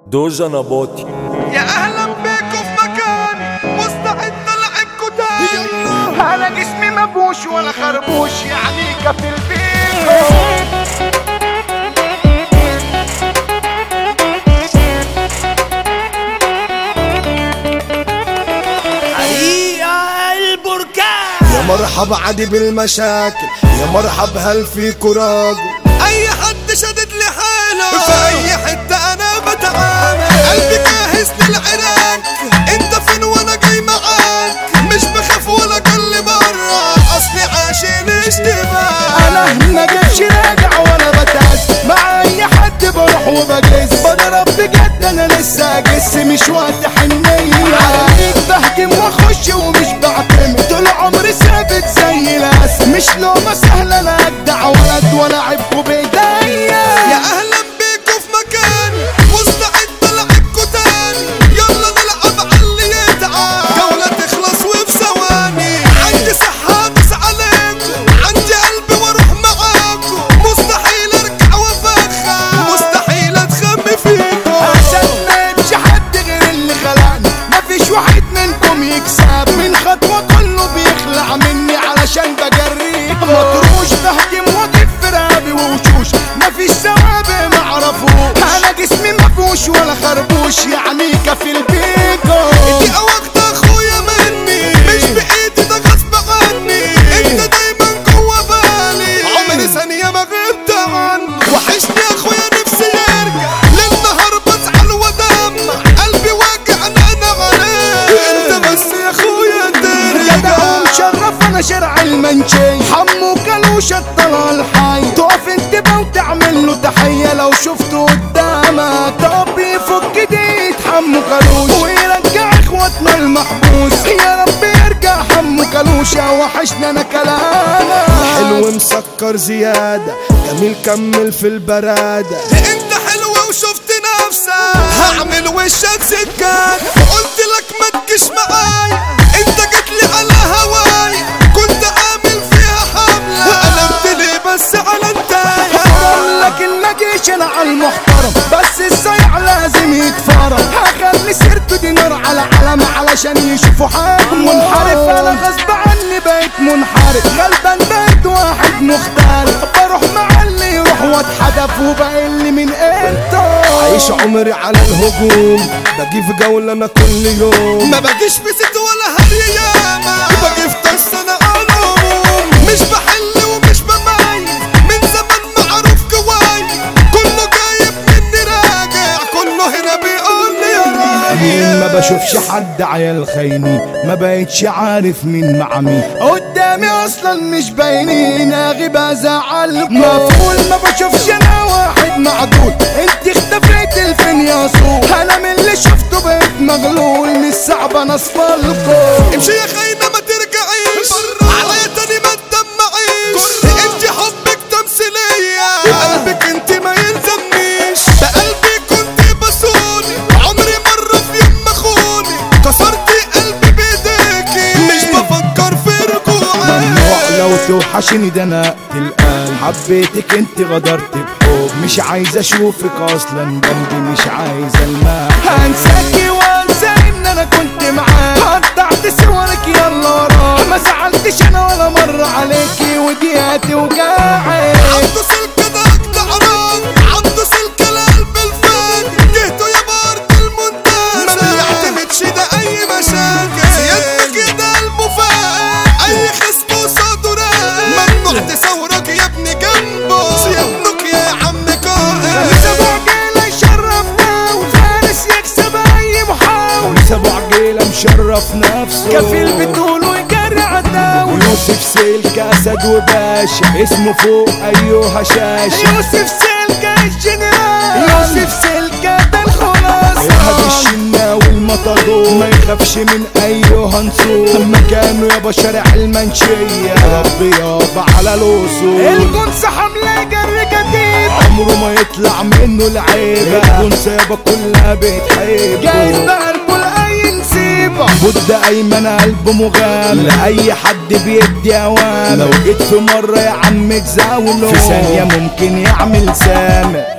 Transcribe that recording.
دوجا نباطي يا اهلا بيكم في مكاني مستعد العبكم تاني انا جسمي مبوش ولا خربوش يعني كفي البيكو حقيقة البركان يا مرحب عادي بالمشاكل يا مرحب هل فيكو راجل اي حد شدد لي حاله في اي حته انا بتعامل قلبي جاهز للعراك انت فين وانا جاي معاك مش بخاف ولا كل مره اصلي عاشق الاشتباه انا ما جيتش راجع ولا بتعز مع اي حد بروح وبجز بضرب بجد انا لسه اجس مش وقت حنية عليك بهجم واخش ومش بعتمد طول عمري ثابت زي الاس مش لومة سهلة انا اجدع ولد ولا عبكوا بايديا يا اهلا بيكم في مكاني مستعد العبكم تاني يلا نلعب على اللي يدعى جولة تخلص وفي ثواني عندي صحة ادوس عليكم عندي قلبي واروح معاكم مستحيل ارجع وافخر مستحيل اتخم فيكم عشان ما يمشي حد غير اللي خلقني مفيش واحد منكم يكسب من خطوة كله بيخلع مني علشان بجريكم مطروش بهجم واقف في رقابي ووشوش مفيش ثوابت معرفوش انا جسمي مفهوش ولا خربوش يعني كفيل بيكم دي وقت اخويا مني مش بايدي ده غصب عني انت دايما جوا بالي عمري ثانية ما غبت عنك وحشني يا اخويا نفسي يرجع للنهار بزعل ودمع قلبي واجع انا عليك انت بس يا اخويا يا ده ترجع مشرف انا شرع المنشي حمو كلوش الطلال الحي تقف انتبه وتعمل له تحية لو شفته قدامك طب يفك ايديه حمو كلوش ويرجع اخواتنا المحبوس يا رب يرجع حمو كلوشة وحشنا انا كلامك حلو مسكر زيادة جميل كمل في البرادة انت حلوة وشفت نفسك هعمل وشك سكات قلت لك ما تجيش معايا انت جيت لي على هواي كنت عامل فيها حملة قلبت لي بس على انتايا بقول لك ما جيش انا على المحترم بس الصيع لازم يتفرم هخلي سيرته دي نار على علم علشان يشوفوا حاجة منحرف انا غصب عني بقيت منحرف غلبان بقيت واحد مختلف بروح مع اللي يروح واتحدف وبقل من انتو عايش عمري على الهجوم باجي في جولة انا كل يوم ما بجيش في ست ولا هري ياما باجي في طس انا على العموم مش بحل ومش بميز من زمان معروف كواي كله جايب مني راجع كله هنا بيقول لي يا راجل ما بشوفش حد عيال خاينين ما بقتش عارف مين مع مين قدامي اصلا مش باينين اغيب ازعل مفهول ما بشوفش انا واحد معدول انت اختفيت الفين يا صوت انا من اللي شفته بقيت مغلول من الصعب انا اصفلكم امشي يا خاينة ما ترجعيش عليا تاني ما تدمعيش انت حبك تمثيلية قلبك انت ما يلزمنيش بقلبي كنت بسوني عمري مرة في يوم ما خوني كسرتي قلبي بايديكي مش بفكر في رجوعي ممنوع لو توحشني ده انا اقتل قلب حبيتك انت غدرت بحب مش عايز اشوفك اصلا جنبي مش عايز الماء هنساكي وانسى ان انا كنت معاك قطعت صورك يلا وراك ما زعلتش انا ولا مرة عليكي ودياتي وجاعي عنده سلك ده اجدع راجل عنده سلك القلب الفاجر جهته يا بارد المونتاج ما بيعتمدش ده اي مشاكل سيادتك ده المفاجئ اي خصم قصاده راق ممنوع تصورك يا ابني جنبه سيادتك يا عم قائد سبع جيلة شرفنا وفارس يكسب اي محاول سبع جيلة مشرف نفسه كفيل بتقوله يجري عداوي يوسف سلك اسد وباشا اسمه فوق ايوه شاشة يوسف سلك الجنرال يوسف سلك ده الخلاصة هذا الشناوي المطادور ما يخافش من ايوه هنسور مكانه يابا شارع المنشية ربي يابا على الوصول الجنس حملة جري جديد عمره ما يطلع منه العيبة الجنس يابا كلها بتحبه جايز بقى الكل اي نسيبة بود ايمن قلبه مغامر لاي حد بيدي اوامر لو جيت في مرة يا عم تزاوله في ثانية ممكن يعمل سامر